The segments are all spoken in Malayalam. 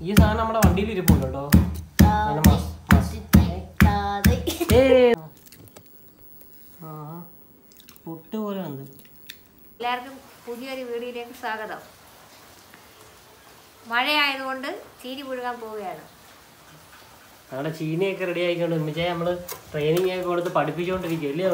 ഈ സാധനം നമ്മുടെ വണ്ടിയിൽ ഇരിപ്പുണ്ട് കേട്ടോ അങ്ങനെ മസ്- മസ്. ഏയ്. ആ പുട്ട് പോലെ ഉണ്ട് എല്ലാവർക്കും പുതിയൊരു വീഡിയോയിലേക്ക് സ്വാഗതം മഴയായതുകൊണ്ട് ചീരി പുഴുകാൻ പോവുകയാണ് അവിടെ ചീനിയൊക്കെ റെഡി ആയിക്കൊണ്ട് ഉമ്മിച്ചേ നമ്മള് ട്രെയിനിങ് ഒക്കെ കൊടുത്ത് പഠിപ്പിച്ചുകൊണ്ടിരിക്കും ഇല്ലയോ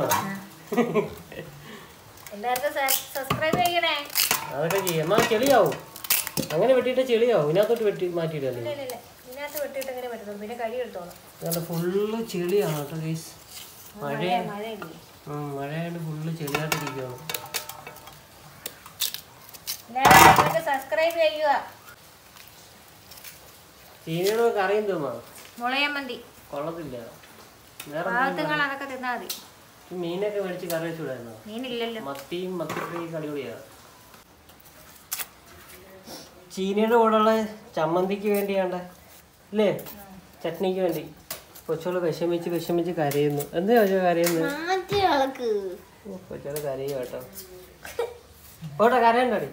എല്ലാവർക്കും സബ്സ്ക്രൈബ് ചെയ്യണേ അതൊക്കെ ചെയ്യാം ആ ചെളിയാവും അങ്ങനെ വെട്ടിയിട്ട് ചെളിയാവും ഇതിനകത്തോട്ട് വെട്ടി മാറ്റിയിടല്ലേ ഇല്ല ഇല്ല ഇല്ല ഇതിനകത്ത് വെട്ടിയിട്ട് അങ്ങനെ പറ്റത്തുള്ളൂ പിന്നെ കഴി എടുത്തോളാം അതുകൊണ്ട് ഫുള്ള് ചെളിയാണ് കേട്ടോ ഗൈസ് മഴ മഴയില്ലേ ഉം, മഴയായിട്ട് ഫുള്ള് ചെളിയായിട്ടിരിക്കുകയാണ് എല്ലാവരും സബ്സ്ക്രൈബ് ചെയ്യുക ചീനിയുടെ കറിയും തോന്നാ മുളയമ്മന്തി കൊള്ളത്തില്ല വേറെ ഭാഗത്തുങ്ങൾ അതൊക്കെ തിന്നാൽ മതി ഈ മീനൊക്കെ മേടിച്ച് കറി വെച്ചുവിടായിരുന്നോ മീനില്ലല്ലോ മത്തിയും മത്തിക്കറി അടിപൊളിയാണ് ചീനിയുടെ കൂടെയുള്ള ചമ്മന്തിക്ക് വേണ്ടിയാണ്ട് അല്ലേ ചട്നിക്ക് വേണ്ടി കൊച്ചുകൾ വിഷമിച്ച് വിഷമിച്ച് കരയുന്നു എന്താ കൊച്ചു കരയുന്നു കൊച്ചുകൾ കരയും കേട്ടോ പോട്ടെ കരയണ്ടടി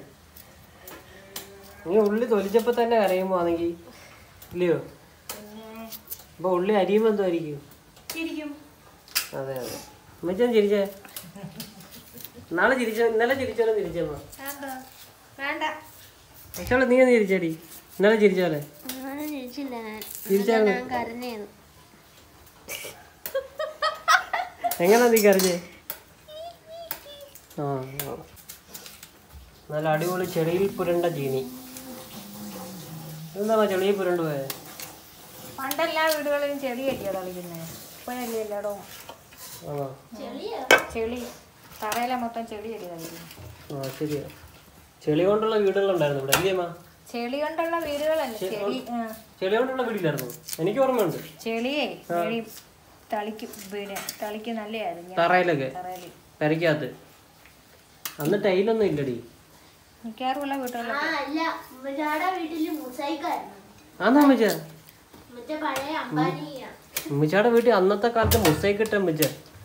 നീ ഉള്ളി തൊലിച്ചപ്പോ തന്നെ കരയുമ്പോ ആണെങ്കി ഇല്ലയോ അപ്പൊ ഉള്ളി അരിയുമ്പോ എന്തായിരിക്കും അതെ അതെ അമ്മച്ചൻ ചിരിച്ചേ നാളെ ചിരിച്ചോ ഇന്നലെ ചിരിച്ചോലെ ചിരിച്ചമ്മ വേണ്ട വേണ്ട കൊച്ചോളെ നീ ഒന്ന് ചിരിച്ചടി ഇന്നലെ ചിരിച്ചോലെ ചിരിച്ചായിരുന്നു എങ്ങനാ നീ കരഞ്ഞേ ആ ആ. നല്ല അടിപൊളി ചെളിയിൽ പുരണ്ട ജീനി എന്താ ചെളിയിൽ പുരണ്ടു പോയെ പണ്ടെല്ലാ വീടുകളിലും ചെളി കെട്ടിയോ കളിക്കുന്നത് ഇപ്പോഴല്ലേ എല്ലായിടവും ആണോ ചെളി തറയിലെ മൊത്തം ചെളി കെട്ടി കളിക്കുന്നു ആ ശരിയാ ചെളി കൊണ്ടുള്ള വീടുകളുണ്ടായിരുന്നു ഇവിടെ അല്ലേ അമ്മ ചെളി കൊണ്ടുള്ള വീടുകളല്ല ചെളി ആ. ചെളി കൊണ്ടുള്ള വീടില്ലായിരുന്നു എനിക്ക് ഓർമ്മയുണ്ട് ചെളിയേ ചെളി തളിക്ക് പിന്നെ തളിക്ക് നല്ലതായിരുന്നു ഞാൻ തറയിലൊക്കെ തറയിൽ പെരക്കകത്ത് അന്ന് ടൈലൊന്നും ഇല്ലടി മിക്കവാറുമുള്ള വീട്ടുകളിലൊക്കെ അല്ല ഉമ്മച്ചാടെ വീട്ടില് മുസൈക്കായിരുന്നു ആന്നാ അമ്മച്ച മറ്റേ പഴയ അമ്പാനിയാ അമ്മച്ചാടെ വീട്ടിൽ അന്നത്തെ കാലത്ത് മുസൈക്ക് ഇട്ട അമ്മച്ച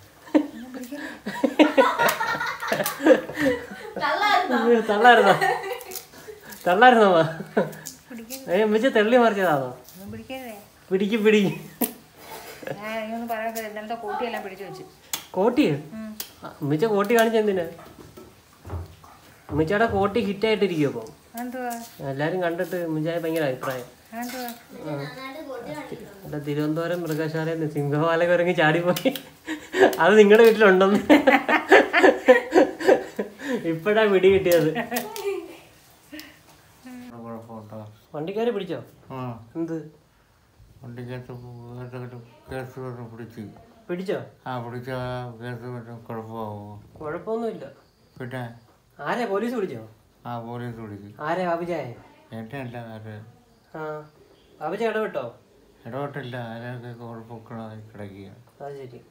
തള്ളായിരുന്നോ തള്ളായിരുന്നോ ഏ അമ്മച്ച തെള്ളി മറിച്ചതാണോ ഒന്നും പിടിക്കരുതേ പിടിക്ക് പിടിക്ക് ഞാൻ ഇതൊന്നും പറയാൻ ഇന്നലത്തെ കൂട്ടിയെല്ലാം പിടിച്ചു വെച്ച് കോട്ടിയോ അമ്മച്ച കോട്ടി കാണിച്ചെന്തിനാ അമ്മച്ചയുടെ കോട്ടി ഹിറ്റായിട്ടിരിക്കും അപ്പം എന്തുവാ എല്ലാരും കണ്ടിട്ട് അമ്മച്ചായ ഭയങ്കര അഭിപ്രായം എന്തുവാ നന്നായിട്ട് കൊട്ടി കാണിച്ചിട്ടുണ്ട് ഇവിടെ തിരുവനന്തപുരം മൃഗശാലയിൽ നിന്ന് സിംഹവാല കുരങ്ങി ചാടിപ്പോയി അത് നിങ്ങളുടെ വീട്ടിലുണ്ടെന്ന് ഇപ്പഴാ പിടി കിട്ടിയത് കുഴപ്പമുണ്ടോ വണ്ടിക്കാരെ പിടിച്ചോ ആ എന്ത് വണ്ടിക്കകത്ത് ഏതെങ്കിലും കേസ് വന്ന് പിടിച്ച് പിടിച്ചോ ആ പിടിച്ച കേസ് വന്ന് കുഴപ്പമാവോ കുഴപ്പമൊന്നുമില്ല പിന്നെ ആരെ പോലീസ് പിടിച്ചോ ആ പോലീസ് പിടിച്ച് ആരെ ബാബുജായ എന്നെ അല്ല ആര് ആ ബാബുജ ഇടപെട്ടോ ഇടപെട്ടില്ല ആരൊക്കെ കുഴപ്പമൊക്കെ കിടക്കുക അത് ശരി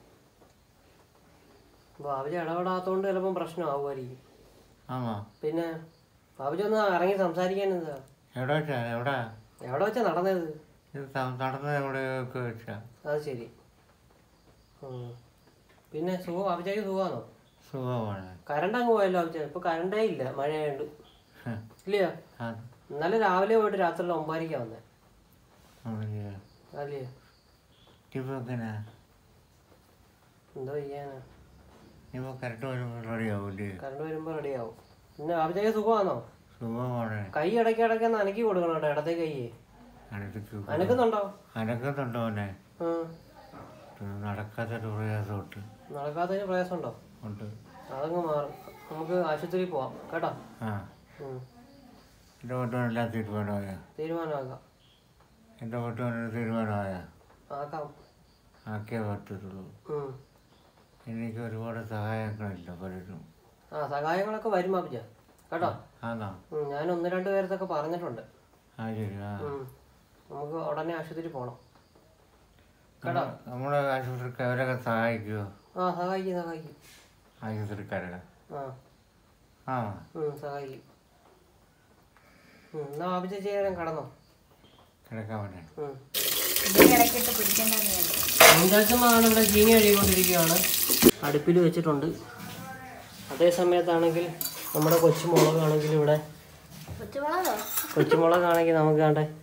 ബാബുജ ഇടപെടാത്തോണ്ട് ചിലപ്പം പ്രശ്നമാവുമായിരിക്കും ആമാ പിന്നെ ബാബുജ ഒന്ന് ഇറങ്ങി സംസാരിക്കാൻ എന്താ എവിടെ വെച്ചാ എവിടെ എവിടെ വെച്ചാ നടന്നത് ഇത് ത- നടന്നത് എവിടെയൊക്കെ വെച്ചാ അത് ശരി ഉം. പിന്നെ സുഖം ബാബുജാക്ക് സുഖമാണോ സുഖമാണ് കറണ്ട് അങ്ങ് പോയല്ലോ ബാബുജ ഇപ്പൊ കറണ്ടേ ഇല്ല മഴയായോണ്ട് ഇല്ലയോ ആ ഇന്നലെ രാവിലെ പോയിട്ട് രാത്രി ഒമ്പതരയ്ക്കാ വന്നേ ആണല്ലേ. അല്ലയോ ഇപ്പൊ എങ്ങനെ എന്തോ ചെയ്യാനാ ഇപ്പൊ കറക്റ്റ് വരുമ്പോൾ റെഡിയാവൂലേ കറണ്ട് വരുമ്പോ റെഡിയാവും പിന്നെ ബാബുജാക്ക് സുഖമാണോ സുഖമാണ് കൈ ഇടയ്ക്ക് ഇടയ്ക്ക് ഒന്ന് അനക്കി കൊടുക്കണം കേട്ടോ ഇടത്തെ കൈയെ അനക്ക് അനക്കുന്നുണ്ടോ അനക്കുന്നുണ്ടോ അവനെ ഉം. നടക്കാത്തൊരു പ്രയാസമുണ്ട് നടക്കാത്തതിന് പ്രയാസമുണ്ടോ ഉണ്ട് അതങ്ങ് മാറും നമുക്ക് ആശുപത്രിയിൽ പോവാം കേട്ടോ ആ ഉം. എൻ്റെ വീട്ടുകാരെല്ലാം തീരുമാനമായ തീരുമാനമാക്കാം എൻ്റെ വീട്ടുകാരുടെ തീരുമാനമായ ആക്കാം ആക്കിയേ പറ്റത്തുള്ളൂ ഉം. എനിക്ക് ഒരുപാട് സഹായങ്ങളില്ല പലരും ആ സഹായങ്ങളൊക്കെ വരും ബാബുജ കേട്ടോ ആണോ ഉം, ഞാൻ ഒന്ന് രണ്ട് പേരത്തൊക്കെ പറഞ്ഞിട്ടുണ്ട് ആ ശരി ആ ഉം. നമുക്ക് ഉടനെ ആശുപത്രി പോണം കേട്ടോ നമ്മുടെ ആശുപത്രിക്ക് അവരൊക്കെ സഹായിക്കുമോ ആ സഹായിക്കും സഹായിക്കും ആശുപത്രിക്കാരൊക്കെ ആ ആ ഉം, സഹായിക്കും ഉം, എന്നാ ബാബുജ ചെയ്യാൻ കടന്നോ കിടക്കാൻ വേണ്ടി ഉം. ഇതിന്റെ ഇടയ്ക്കിട്ട് പിടിക്കണ്ടെന്ന് വിചാരിച്ചു പഞ്ചായത്തമാണ് ഇവിടെ ചീനി കഴുകിക്കൊണ്ടിരിക്കുകയാണ് അടുപ്പിൽ വെച്ചിട്ടുണ്ട് അതേ സമയത്താണെങ്കിൽ നമ്മുടെ കൊച്ചുമുളകാണെങ്കിൽ ഇവിടെ കൊച്ചുമുളകോ കൊച്ചുമുളകാണെങ്കിൽ നമുക്ക് കണ്ടേ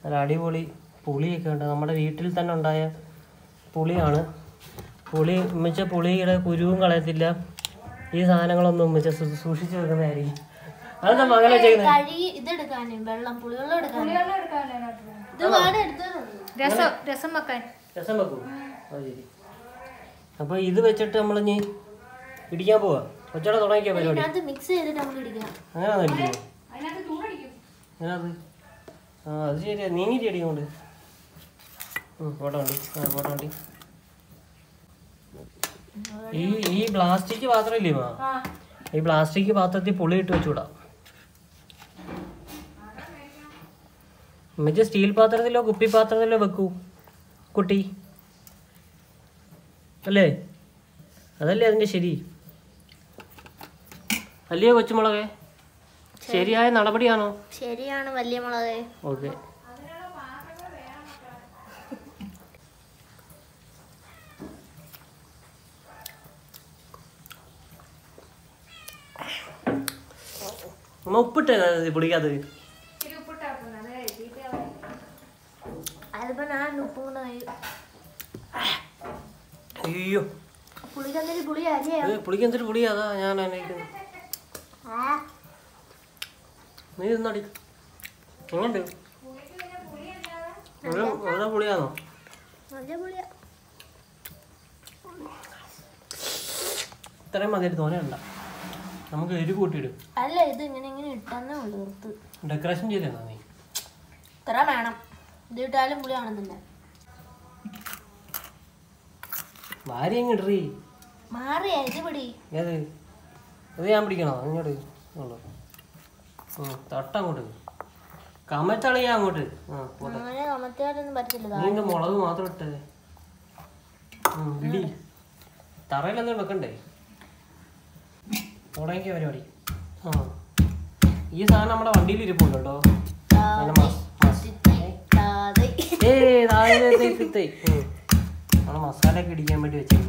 നല്ല അടിപൊളി പുളിയൊക്കെ ഉണ്ട് നമ്മുടെ വീട്ടിൽ തന്നെ ഉണ്ടായ പുളിയാണ് പുളി ഉമ്മിച്ച പുളിയുടെ കുരുവും കളയത്തില്ല ഈ സാധനങ്ങളൊന്നും ഉമ്മിച്ച സൂ- സൂക്ഷിച്ച് വെക്കുന്നതായിരിക്കും അതെന്താ അങ്ങനെ ചെയ്യുന്നത് കഴുകി ഇതെടുക്കാനും വെള്ളം പുളിവെള്ളം എടുക്കാനും ഇത് വേണം എടുത്തോണ്ട് രസം രസം വെക്കാൻ രസം വെക്കൂ അത് ശരി അപ്പൊ ഇത് വെച്ചിട്ട് നമ്മൾ ഇനി ഇടിക്കാൻ പോവാ കൊച്ചോടെ തുടങ്ങിക്കോ പരിപാടി ഇതിനകത്ത് മിക്സ് ചെയ്തിട്ട് നമുക്ക് ഇടിക്കാം അങ്ങനെയാണോ ഇടിക്കുന്നത് അതിനകത്ത് ആ അത് ശരിയാ നീങ്ങിട്ട് അടിക്കൊണ്ട് ഫോട്ടോ വണ്ടി ആ ഫോട്ടോ വണ്ടി ഈ ഈ പ്ലാസ്റ്റിക് പാത്രം ഇല്ലേ മാ ഈ പ്ലാസ്റ്റിക് പാത്രത്തിൽ പുളി ഇട്ട് വെച്ചുകൂടാ മറ്റേ സ്റ്റീൽ പാത്രത്തിലോ കുപ്പി പാത്രത്തിലോ വെക്കൂ കുട്ടി അല്ലേ അതല്ലേ അതിൻ്റെ ശരി അല്ലയോ കൊച്ചുമുളകെ ശരിയായ നടപടിയാണോ ശരിയാണ് വലിയ മുളക് ഓക്കെ അമ്മ ഉപ്പിട്ടേ പൊടിക്കാത്തത് അതിപ്പോ ഞാൻ ഉപ്പും കൂടെ കഴി- അയ്യോ പുളിക്കന്നൊരു പുളി അരിയോ ഇത് പുളിക്ക് എന്തൊരു പൊടിയാ അതാ ഞാൻ അന്വേഷിക്കുന്നത് നീ തിന്നടി എങ്ങനെയുണ്ട് ഒരു വെറുതെ പുളിയാണോ നല്ല പുളിയാ ഇത്രയും മതി തോനെയുണ്ട നമുക്ക് എരിവ് കൂട്ടിയിടും അല്ല ഇത് ഇങ്ങനെ ഇങ്ങനെ ഇട്ടെന്നേ ഉള്ളു നിർത്ത് ഡെക്കറേഷൻ ചെയ്തോ നീ ഇത്ര വേണം ഇത് ഇട്ടാലും പുളി കാണുന്നില്ല ഭാര്യ അങ്ങ് ഇടറി മാറിയാ ഇത് പിടി ഏത് ഇത് ഞാൻ പിടിക്കണോ ഇങ്ങോട്ട് ഉള്ളു തട്ടങ്ങോട്ട് കമത്തളിയാ അങ്ങോട്ട് ആ പോട്ടെ അങ്ങനെ കമത്തിയാലൊന്നും പറ്റത്തില്ല നീ ഇന്ന് മുളക് മാത്രം ഇട്ടേ ഉം, ഇടി തറയിലെന്തും വെക്കണ്ടേ തുടങ്ങിയ പരിപാടി ആ ഈ സാധനം നമ്മുടെ വണ്ടിയിൽ ഇരിപ്പുണ്ട് കേട്ടോ നല്ല മസ്- മസ്- ഏയ് താഴെ തേ, തേ, തേ. ഉം. നമ്മള് മസാല ഒക്കെ ഇടിക്കാൻ വേണ്ടി വെച്ചേക്കും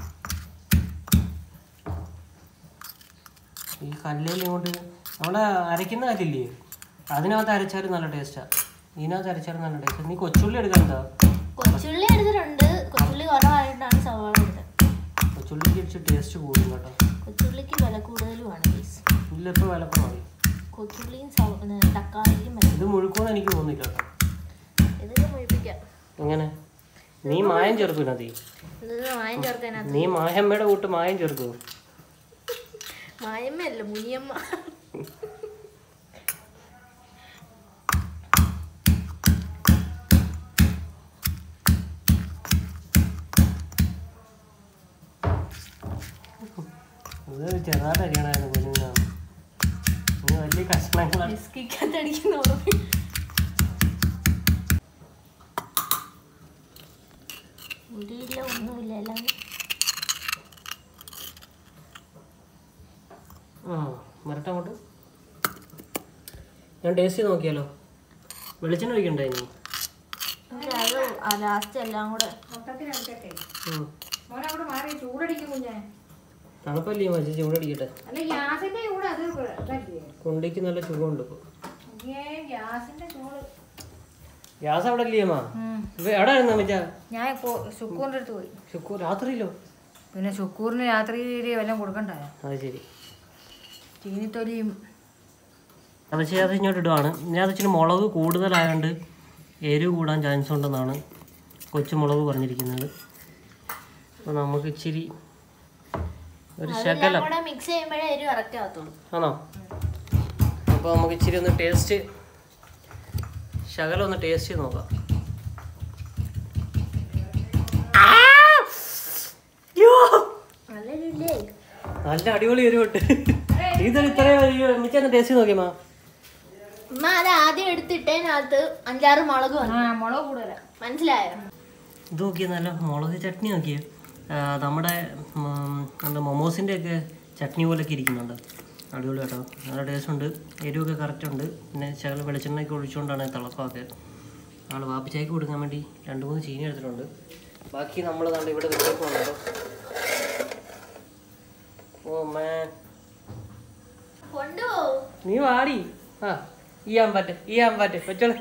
ഈ കല്ലിൽ ഇങ്ങോട്ട് നമ്മളെ അരയ്ക്കുന്ന കല്ലില്ലേ അതിനകത്ത് അരച്ചാലും നല്ല ടേസ്റ്റാ ഇതിനകത്ത് അരച്ചാലും നല്ല ടേസ്റ്റ് നീ കൊച്ചുള്ളി എടുക്കാൻ എന്താ കൊച്ചുള്ളി എടുത്തിട്ടുണ്ട് കൊച്ചുള്ളി കുറവായിട്ടാണ് സവാള എടുത്തത് കൊച്ചുള്ളിക്ക് ഇച്ചിരി ടേസ്റ്റ് കൂടും കേട്ടോ കൊച്ചുള്ളിക്ക് വില കൂടുതലുമാണ് പ്ലീസ് ഇല്ല ഇപ്പോൾ വിലക്കുറവായി കൊച്ചുള്ളിയും സവ- ഏ, തക്കാളിക്കും വില ഇത് മുഴുക്കുമെന്ന് എനിക്ക് തോന്നുന്നില്ല കേട്ടോ ഇതൊക്കെ മുഴിപ്പിക്കാം എങ്ങനെ നീ മായം ചേർക്കും ഇതിനകത്ത് ഇത് മായം ചേർക്കാനകത്ത് നീ മായമ്മയുടെ കൂട്ട് മായം ചേർക്കും മായമ്മയല്ല മുനിയമ്മ ഇത് ചെറുതായിട്ട് അരിയണമായിരുന്നു കുഞ്ഞിനാണ് നീ വലിയ കഷ്ണങ്ങളാണ് ബിസ്കിക്കകത്തടിക്കുന്ന ഓർമ്മ മുടിയില്ല ഒന്നുമില്ല എല്ലാം ആ വരട്ടെ അങ്ങോട്ട് ഞാൻ ടേസ്റ്റ് ചെയ്ത് നോക്കിയാലോ വെളിച്ചെണ്ണ ഒഴിക്കണ്ടേ ഇനി എന്നിട്ട് അത് ലാസ്റ്റ് എല്ലാം കൂടെ മൊത്തത്തിനടുക്കട്ടെ ഉം. മോനെ അവിടെ മാറി ചൂടടിക്കും കുഞ്ഞെ തണുപ്പല്ലേ മതി ചൂടടിക്കട്ടെ അല്ല ഗ്യാസിന്റെ ചൂട് അത് ഇതല്ലേ കുണ്ടിക്ക് നല്ല ചൂടുണ്ട് ഇപ്പോൾ ഏ ഗ്യാസിന്റെ ചൂട് ഗ്യാസ് അവിടെ ഇല്ലേ അമ്മ ഇത് എവിടെ ആയിരുന്നു അമ്മച്ചാ ഞാൻ ശുക്കൂറിന്റെ അടുത്ത് പോയി ശുക്കൂർ രാത്രിയിലോ പിന്നെ ശുക്കൂറിന് രാത്രി വല്ലതും കൊടുക്കണ്ടായോ അത് ശരി ചീനിത്തൊലിയും പക്ഷേ അത് ഇങ്ങോട്ട് ഇടുവാണ് ഇതിനകത്ത് ഇച്ചിരി മുളക് കൂടുതലായതുകൊണ്ട് എരിവ് കൂടാൻ ചാൻസ് ഉണ്ടെന്നാണ് കൊച്ചുമുളക് പറഞ്ഞിരിക്കുന്നത് അപ്പോൾ നമുക്ക് ഇച്ചിരി ഒരു അതെല്ലാം ശകലം കൂടെ മിക്സ് ചെയ്യുമ്പോഴേ എരി കറക്റ്റ് ആകത്തുള്ളൂ ആണോ അപ്പോൾ നമുക്ക് ഇച്ചിരി ഒന്ന് ടേസ്റ്റ് ശകലം ഒന്ന് ടേസ്റ്റ് ചെയ്ത് നോക്കാം ആ! യ്യോ! നല്ലൊരില്ലേ നല്ല അടിപൊളി എരിവുണ്ട് ഇത് ഇത്രയും മിച്ചൊന്ന് ടേസ്റ്റ് ചെയ്ത് നോക്കിയമ്മാ ഉമ്മ അത് ആദ്യം എടുത്തിട്ടതിനകത്ത് അഞ്ചാറ് മുളക് വന്നു ആ മുളക് കൂടുതലാ മനസ്സിലായോ ഇത് നോക്കിയ നല്ല മുളക് ചട്നി നോക്കിയ നമ്മുടെ ഉം, എന്താ മൊമോസിൻ്റെ ഒക്കെ ചട്നി പോലൊക്കെ ഇരിക്കുന്നുണ്ട് അടിപൊളി കേട്ടോ നല്ല ടേസ്റ്റ് ഉണ്ട് എരിവൊക്കെ കറക്റ്റ് ഉണ്ട് പിന്നെ ശകലം വെളിച്ചെണ്ണയൊക്കെ ഒഴിച്ചുകൊണ്ടാണ് തിളക്കമൊക്കെ ആൾ വാപ്പിച്ചായ്ക്ക് കൊടുക്കാൻ വേണ്ടി രണ്ട് മൂന്ന് ചീനി എടുത്തിട്ടുണ്ട് ബാക്കി നമ്മൾ കണ്ട് ഇവിടെ വെച്ചേക്കുവാണ് കേട്ടോ ഓ മേ കൊണ്ടുപോകും നീ വാടി ആ ഈ അമ്പറ്റ് ഈ അമ്പറ്റ് കൊച്ചോളെ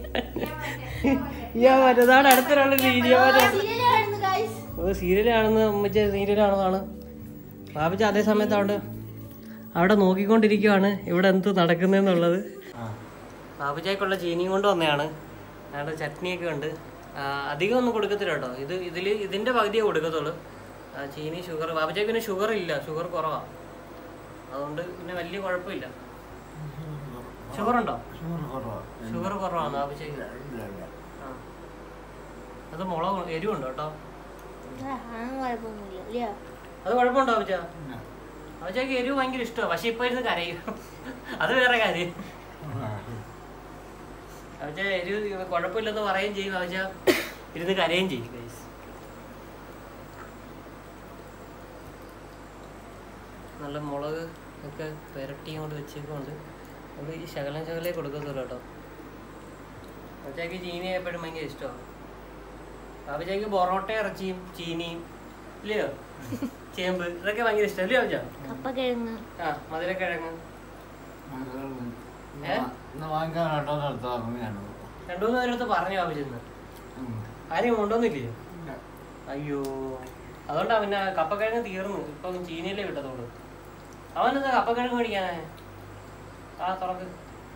ഈ അമ്പറ്റ് അതാണ് അടുത്തൊരാള് സീരിയലായിരുന്നു ഗൈസ് ഓ സീരിയലാണെന്ന് അമ്മച്ച സീരിയലാണെന്നാണ് ബാബിച്ച അതേ സമയത്ത് അവിടെ അവിടെ നോക്കിക്കൊണ്ടിരിക്കുവാണ് ഇവിടെ എന്ത് നടക്കുന്നതെന്നുള്ളത് ബാബുജായ്ക്കുള്ള ചീനിയും കൊണ്ട് വന്നതാണ് അവിടെ ചട്നിയൊക്കെ ഉണ്ട് ആ, അധികം ഒന്നും കൊടുക്കത്തില്ല കേട്ടോ ഇത് ഇതിൽ ഇതിൻ്റെ പകുതിയേ കൊടുക്കത്തുള്ളൂ ആ, ചീനി ഷുഗർ ബാബുജായ്ക്ക് പിന്നെ ഷുഗർ ഇല്ല ഷുഗർ കുറവാണ് അതുകൊണ്ട് പിന്നെ വലിയ കുഴപ്പമില്ല ഷുഗർ ഉണ്ടോ ഷുഗർ കുറവാണ് ബാബുജായ്ക്ക് ആ അത് മുളക് എരിവുണ്ടോ കേട്ടോ അതൊന്നും കുഴപ്പമൊന്നുമില്ല ഇല്ലയോ അത് കുഴപ്പമുണ്ടോ ബാബുജ ബാബുജായ്ക്ക് എരിവ് ഭയങ്കര ഇഷ്ടമാണ് പക്ഷെ ഇപ്പൊ ഇരുന്ന് കരയും അത് വേറെ കാര്യം ബാബുജ എരിവ് കുഴപ്പമില്ലെന്ന് പറയുകയും ചെയ്യും ബാബുജ ഇരുന്ന് കരയും ചെയ്യും guys. നല്ല മുളക് ഒക്കെ പുരട്ടി കൊണ്ട് വെച്ചേക്കൊണ്ട് അത് ഈ ശകലം ശകലേ കൊടുക്കത്തുള്ളൂ കേട്ടോ ബാബുജായ്ക്ക് ചീനി എപ്പോഴും ഭയങ്കര ഇഷ്ടമാണ് ബാബുജായ്ക്ക് പൊറോട്ട ഇറച്ചിയും ചീനിയും ഇല്ലയോ ചേമ്പ് ഇതൊക്കെ ഭയങ്കര ഇഷ്ടം ഇല്ലയോ ബാബുജ കപ്പക്കിഴങ്ങ് ആ മധുരക്കിഴങ്ങ് വാങ്ങിക്കാനാട്ടോ നിർത്താറുണ്ട് രണ്ടു മൂന്ന് പേരടുത്ത് പറഞ്ഞു ബാബുജെന്ന് ആരെയും കൊണ്ടുവന്നില്ലേ അയ്യോ അതുകൊണ്ടാ പിന്നെ കപ്പക്കിഴങ്ങ് തീർന്നു ഇപ്പൊ ചീനിയല്ലേ വിട്ടതോളൂ അവനെന്താ കപ്പക്കിഴങ്ങ് മേടിക്കാനേ ആ തുറക്ക്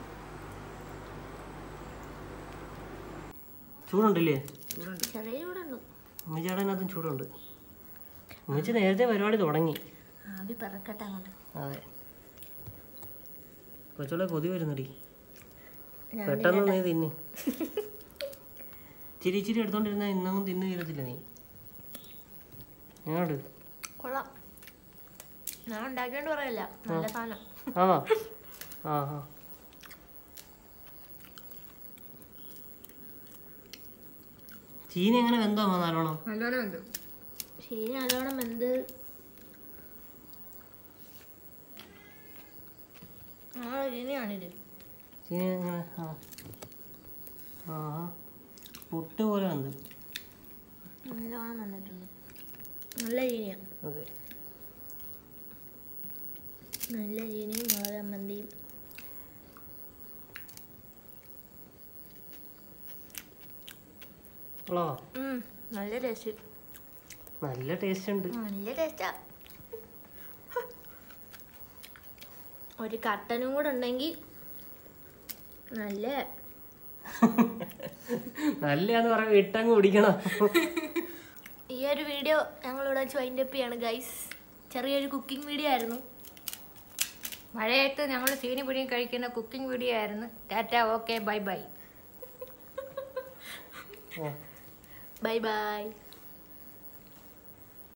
ചൂടുണ്ടല്ലേ ചെറിയ ചൂടുണ്ട് ഉമ്മച്ചിയുടെ അതിനകത്തും ചൂടുണ്ട് ഉമ്മച്ചി നേരത്തെ പരിപാടി തുടങ്ങി ആവി പറക്കട്ടെ അങ്ങോട്ട് അതെ കൊച്ചുള്ള കൊതി വരുന്നടി പെട്ടെന്ന് നീ തിന്ന് ഇച്ചിരി ഇച്ചിരി എടുത്തോണ്ടിരുന്ന ഇന്നൊന്നും തിന്നു തീരത്തില്ല നീ എങ്ങോട്ട് കൊള്ളാം ഞാൻ ഉണ്ടാക്കിയോണ്ട് പറയല്ല നല്ല സാധനം ആണോ ആ ആ ചീനി എങ്ങനെ വെന്തോ അമ്മ നല്ലോണം നല്ലോണം ഉണ്ട് ശരി നല്ലോണം എന്ത് ആ ഇനിയാണിത് ചീനി എങ്ങനെ ആ ആ ആ. പുട്ട് പോലെ വെന്ത് നല്ലോണം വന്നിട്ടുണ്ട് നല്ല ചീനിയാണ് അതെ നല്ല ചീനിയും മുളക് ചമ്മന്തിയും ഉള്ളോ ഉം, നല്ല ടേസ്റ്റ് നല്ല ടേസ്റ്റ് ഉണ്ട് നല്ല ടേസ്റ്റാ ഒരു കട്ടനും കൂടെ ഉണ്ടെങ്കിൽ നല്ല നല്ലയാന്ന് പറയാൻ ഇട്ടങ്ങ് കുടിക്കണം ഈ ഒരു വീഡിയോ ഞങ്ങളിവിടെ വെച്ച് വൈൻഡ് അപ്പ് ചെയ്യാണ് ഗൈസ് ചെറിയൊരു കുക്കിംഗ് വീഡിയോ ആയിരുന്നു മഴയത്ത് ഞങ്ങൾ ചീനി പിടിയും കഴിക്കുന്ന കുക്കിംഗ് വീഡിയോ ആയിരുന്നു tata okay bye bye bye by